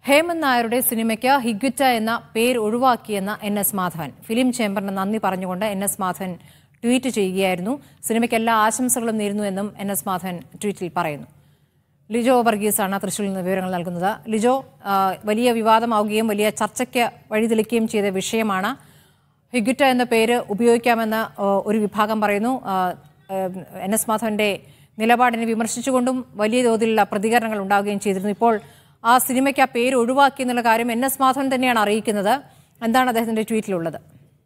ഹേമന്ത് നായരുടെ സിനിമയ്ക്ക് ഹിഗ്വിറ്റ എന്ന പേര് ഒഴിവാക്കിയെന്ന എൻ എസ് മാധവൻ ഫിലിം ചേംബറിന് നന്ദി പറഞ്ഞുകൊണ്ട് എൻ എസ് മാധവൻ ട്വീറ്റ് ചെയ്യുകയായിരുന്നു സിനിമയ്ക്ക് എല്ലാ ആശംസകളും നേരുന്നു എന്നും എൻ എസ് മാധവൻ ട്വീറ്റിൽ പറയുന്നു ലിജോ വർഗീസാണ് തൃശ്ശൂരിൽ നിന്ന് വിവരങ്ങൾ നൽകുന്നത് ലിജോ ആ, വലിയ വിവാദമാവുകയും വലിയ ചർച്ചയ്ക്ക് വഴിതെളിക്കുകയും ചെയ്ത വിഷയമാണ് ഹിഗ്വിറ്റ എന്ന പേര് ഉപയോഗിക്കാമെന്ന് ആ, ഒരു വിഭാഗം പറയുന്നു ആ, ആ, എൻ എസ് മാധവന്റെ നിലപാടിനെ വിമർശിച്ചുകൊണ്ടും വലിയ തോതിലുള്ള പ്രതികരണങ്ങൾ ഉണ്ടാവുകയും ചെയ്തിരുന്നു ഇപ്പോൾ ആ സിനിമയ്ക്ക് ആ പേര് ഒഴിവാക്കി എന്നുള്ള കാര്യം എൻ എസ് മാധവൻ തന്നെയാണ് അറിയിക്കുന്നത് എന്താണ് അദ്ദേഹത്തിന്റെ ട്വീറ്റിലുള്ളത്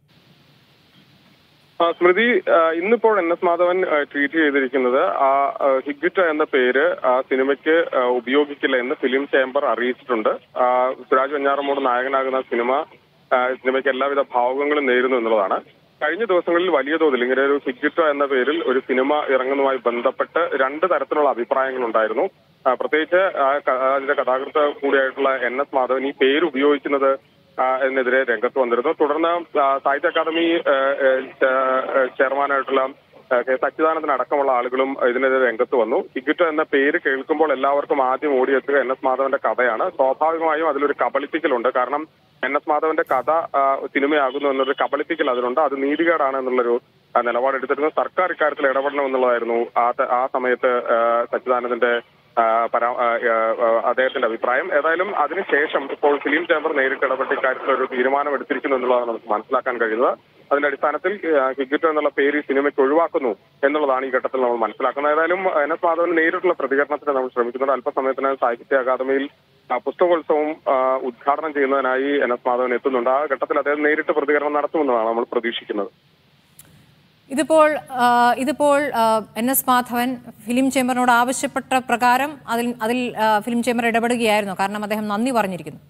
ആ, സ്മൃതി ആ, ഇന്നിപ്പോൾ എൻ എസ് മാധവൻ ആ, ട്വീറ്റ് ചെയ്തിരിക്കുന്നത് ആ ആ, ഹിഗ്വിറ്റ എന്ന പേര് ആ സിനിമയ്ക്ക് ആ, ഉപയോഗിക്കില്ല എന്ന് ഫിലിം ചേംബർ അറിയിച്ചിട്ടുണ്ട് ആ, സുരാജ് വെഞ്ഞാറമ്മൂട് നായകനാകുന്ന സിനിമ ആ, സിനിമയ്ക്ക് എല്ലാവിധ ഭാവുകങ്ങളും നേരുന്നു എന്നുള്ളതാണ് കഴിഞ്ഞ ദിവസങ്ങളിൽ വലിയ തോതിൽ ഇങ്ങനെ ഒരു ഹിഗ്വിറ്റ എന്ന പേരിൽ ഒരു സിനിമ ഇറങ്ങുന്നതുമായി ബന്ധപ്പെട്ട് രണ്ട് തരത്തിലുള്ള അഭിപ്രായങ്ങൾ ഉണ്ടായിരുന്നു ആ, പ്രത്യേകിച്ച് ആ ക- അതിന്റെ കഥാകൃത്ത് കൂടിയായിട്ടുള്ള എൻ എസ് മാധവൻ ഈ പേര് ഉപയോഗിക്കുന്നത് ആ, എന്നെതിരെ രംഗത്ത് വന്നിരുന്നു തുടർന്ന് ആ, സാഹിത്യ അക്കാദമി ആ, ആ, ചെ- ചെയർമാനായിട്ടുള്ള ആ, കെ സച്ചിദാനന്ദൻ അടക്കമുള്ള ആളുകളും ഇതിനെതിരെ രംഗത്ത് വന്നു ഇഗ്വിറ്റ എന്ന പേര് കേൾക്കുമ്പോൾ എല്ലാവർക്കും ആദ്യം ഓടിയെത്തുക എൻ എസ് മാധവന്റെ കഥയാണ് സ്വാഭാവികമായും അതിലൊരു കബളിപ്പിക്കലുണ്ട് കാരണം എൻ എസ് മാധവന്റെ കഥ ആ, സിനിമയാകുന്നു എന്നൊരു കബളിപ്പിക്കൽ അതിലുണ്ട് അത് നീതികേടാണ് എന്നുള്ളൊരു ആ, നിലപാടെടുത്തിരുന്നു സർക്കാർ ഇക്കാര്യത്തിൽ ഇടപെടണം എന്നുള്ളതായിരുന്നു ആ ത- ആ സമയത്ത് ആ, സച്ചിദാനന്ദന്റെ ആ, പരാ- ആ, ആ, അദ്ദേഹത്തിന്റെ അഭിപ്രായം ഏതായാലും അതിനുശേഷം ഇപ്പോൾ ഫിലിം ചേംബർ നേരിട്ട് ഇടപെട്ട് ഇക്കാര്യത്തിൽ ഒരു തീരുമാനം എടുത്തിരിക്കുന്നു എന്നുള്ളതാണ് നമുക്ക് മനസ്സിലാക്കാൻ കഴിയുന്നത് അതിന്റെ അടിസ്ഥാനത്തിൽ ഹിഗ്ഗിറ്റ് എന്നുള്ള പേര് ഈ സിനിമയ്ക്ക് ഒഴിവാക്കുന്നു എന്നുള്ളതാണ് ഈ ഘട്ടത്തിൽ നമ്മൾ മനസ്സിലാക്കുന്നത് ഏതായാലും എൻ എസ് മാധവന് നേരിട്ടുള്ള പ്രതികരണത്തിന് നമ്മൾ ശ്രമിക്കുന്നുണ്ട് അല്പസമയത്തിന് സാഹിത്യ അക്കാദമിയിൽ ആ, പുസ്തകോത്സവം ആ, ഉദ്ഘാടനം ചെയ്യുന്നതിനായി എൻ എസ് മാധവൻ എത്തുന്നുണ്ട് ആ ഘട്ടത്തിൽ അദ്ദേഹം നേരിട്ട് പ്രതികരണം നടത്തുമെന്നാണ് നമ്മൾ പ്രതീക്ഷിക്കുന്നത് ഇതിപ്പോൾ ആ, ഇതിപ്പോൾ ആ, എൻ എസ് മാധവൻ ഫിലിം ചേംബറിനോട് ആവശ്യപ്പെട്ട പ്രകാരം അതിൽ അതിൽ ആ, ഫിലിം ചേംബർ ഇടപെടുകയായിരുന്നു കാരണം അദ്ദേഹം നന്ദി പറഞ്ഞിരിക്കുന്നു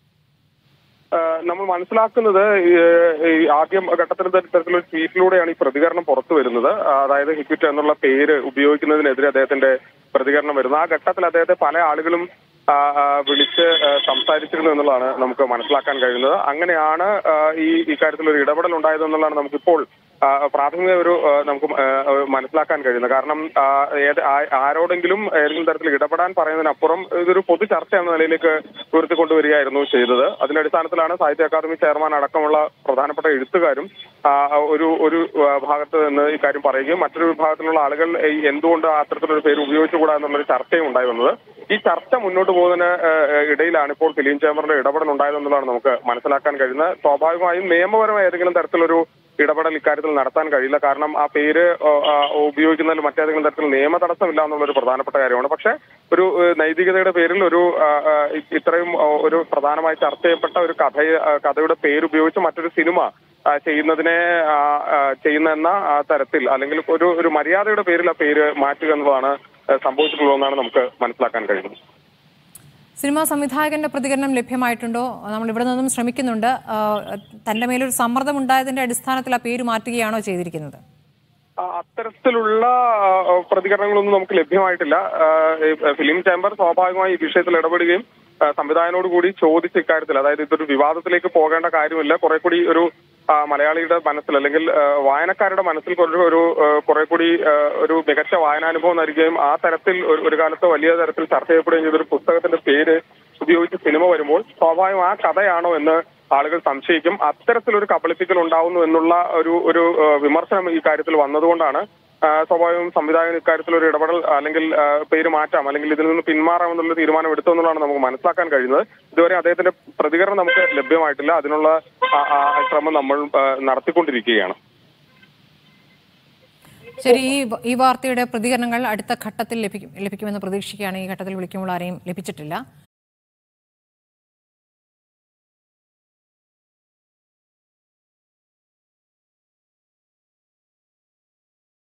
ഏഹ് നമ്മൾ മനസ്സിലാക്കുന്നത് ഈ- ഈ ആദ്യം ഘട്ടത്തിൽ തരത്തിലൊരു ട്വീറ്റിലൂടെയാണ് ഈ പ്രതികരണം പുറത്തു വരുന്നത് അതായത് ഹിക്വിറ്റ് എന്നുള്ള പേര് ഉപയോഗിക്കുന്നതിനെതിരെ അദ്ദേഹത്തിന്റെ പ്രതികരണം വരുന്നത് ആ ഘട്ടത്തിൽ അദ്ദേഹത്തെ പല ആളുകളും ആ, ആ, വിളിച്ച് ആ, സംസാരിച്ചിരുന്നു എന്നുള്ളതാണ് നമുക്ക് മനസ്സിലാക്കാൻ കഴിയുന്നത് അങ്ങനെയാണ് ആ, ഈ ഇക്കാര്യത്തിൽ ഒരു ഇടപെടൽ ഉണ്ടായത് എന്നുള്ളതാണ് നമുക്കിപ്പോൾ ആ, പ്രാഥമിക ഒരു ആ, നമുക്ക് ആ, മനസ്സിലാക്കാൻ കഴിയുന്നത് കാരണം ആ, ഏത് ആ- ആരോടെങ്കിലും ഏതെങ്കിലും തരത്തിൽ ഇടപെടാൻ പറയുന്നതിനപ്പുറം ഇതൊരു പൊതു ചർച്ച എന്ന നിലയിലേക്ക് ഉയർത്തിക്കൊണ്ടുവരികയായിരുന്നു ചെയ്തത് അതിന്റെ അടിസ്ഥാനത്തിലാണ് സാഹിത്യ അക്കാദമി ചെയർമാൻ അടക്കമുള്ള പ്രധാനപ്പെട്ട എഴുത്തുകാരും ആ, ഒരു ഒരു ആ, ഭാഗത്ത് നിന്ന് ഈ കാര്യം പറയുകയും മറ്റൊരു വിഭാഗത്തിലുള്ള ആളുകൾ ഈ എന്തുകൊണ്ട് അത്തരത്തിലൊരു പേര് ഉപയോഗിച്ചുകൂടാ എന്നുള്ളൊരു ചർച്ചയും ഉണ്ടായി വന്നത് ഈ ചർച്ച മുന്നോട്ട് പോകുന്നതിന് ആ, ആ, ഇടയിലാണ് ഇപ്പോൾ ഫിലിം ചേംബറിന്റെ ഇടപെടൽ ഉണ്ടായതെന്നുള്ളതാണ് നമുക്ക് മനസ്സിലാക്കാൻ കഴിയുന്നത് സ്വാഭാവികമായും നിയമപരമായ ഏതെങ്കിലും തരത്തിലൊരു ഇടപെടൽ ഇക്കാര്യത്തിൽ നടത്താൻ കഴിയില്ല കാരണം ആ പേര് ആ, ആ, ഉപയോഗിക്കുന്നതിൽ മറ്റേതെങ്കിലും തരത്തിൽ നിയമ തടസ്സമില്ല എന്നുള്ളൊരു പ്രധാനപ്പെട്ട കാര്യമാണ് പക്ഷേ ഒരു ഏഹ്, നൈതികതയുടെ പേരിൽ ഒരു ആ, ആ, ഇ- ഇത്രയും ആ, ഒരു പ്രധാനമായി ചർച്ച ചെയ്യപ്പെട്ട ഒരു കഥ കഥയുടെ പേര് ഉപയോഗിച്ച് മറ്റൊരു സിനിമ ആ, ചെയ്യുന്നതിനെ ആ, ആ, ചെയ്യുന്ന എന്ന ആ തരത്തിൽ അല്ലെങ്കിൽ ഒരു ഒരു മര്യാദയുടെ പേരിൽ ആ പേര് മാറ്റുക എന്നുള്ളതാണ് ആ, സംഭവിച്ചിട്ടുള്ളതെന്നാണ് നമുക്ക് മനസ്സിലാക്കാൻ കഴിയുന്നത് സിനിമാ സംവിധായകന്റെ പ്രതികരണം ലഭ്യമായിട്ടുണ്ടോ നമ്മൾ ഇവിടെ നിന്നും ശ്രമിക്കുന്നുണ്ട് ആ, തന്റെ മേലൊരു സമ്മർദ്ദം ഉണ്ടായതിന്റെ അടിസ്ഥാനത്തിൽ ആ പേര് മാറ്റുകയാണോ ചെയ്തിരിക്കുന്നത് ആ, അത്തരത്തിലുള്ള ആ, പ്രതികരണങ്ങളൊന്നും നമുക്ക് ലഭ്യമായിട്ടില്ല ആ, ഈ ഫിലിം ചേംബർ സ്വാഭാവികമായി ഈ വിഷയത്തിൽ ഇടപെടുകയും ആ, സംവിധായകനോട് കൂടി ചോദിച്ച ഇക്കാര്യത്തിൽ അതായത് ഇതൊരു വിവാദത്തിലേക്ക് പോകേണ്ട കാര്യമില്ല കുറെ കൂടി ഒരു ആ, മലയാളിയുടെ മനസ്സിൽ അല്ലെങ്കിൽ ആ, വായനക്കാരുടെ മനസ്സിൽ ഒരു ഒരു ആ, കുറെ കൂടി ആ, ഒരു മികച്ച വായനാനുഭവം നൽകുകയും ആ തരത്തിൽ ഒരു- ഒരു കാലത്ത് വലിയ തരത്തിൽ ചർച്ച ചെയ്യപ്പെടുകയും ചെയ്തൊരു പുസ്തകത്തിന്റെ പേര് ഉപയോഗിച്ച് സിനിമ വരുമ്പോൾ സ്വാഭാവികം ആ കഥയാണോ എന്ന് ആളുകൾ സംശയിക്കും അത്തരത്തിലൊരു കബളിപ്പിക്കൽ ഉണ്ടാവുന്നു എന്നുള്ള ഒരു ഒരു ആ, വിമർശനം ഈ കാര്യത്തിൽ വന്നതുകൊണ്ടാണ് ആ, സ്വാഭാവികം സംവിധായകൻ ഇക്കാര്യത്തിൽ ഒരു ഇടപെടൽ അല്ലെങ്കിൽ ആ, പേര് മാറ്റാം അല്ലെങ്കിൽ ഇതിൽ നിന്ന് പിന്മാറാം എന്നുള്ള തീരുമാനം എടുത്തു എന്നുള്ളതാണ് നമുക്ക് മനസ്സിലാക്കാൻ കഴിയുന്നത് ഇതുവരെ അദ്ദേഹത്തിന്റെ പ്രതികരണം നമുക്ക് ലഭ്യമായിട്ടില്ല അതിനുള്ള ആ, ആ, ശ്രമം നമ്മൾ ആ, നടത്തിക്കൊണ്ടിരിക്കുകയാണ് ശരി ഈ ഈ വാർത്തയുടെ പ്രതികരണങ്ങൾ അടുത്ത ഘട്ടത്തിൽ ലഭിക്കും ലഭിക്കുമെന്ന് പ്രതീക്ഷിക്കുകയാണ് ഈ ഘട്ടത്തിൽ വിളിക്കുമ്പോൾ ആരെയും ലഭിച്ചിട്ടില്ല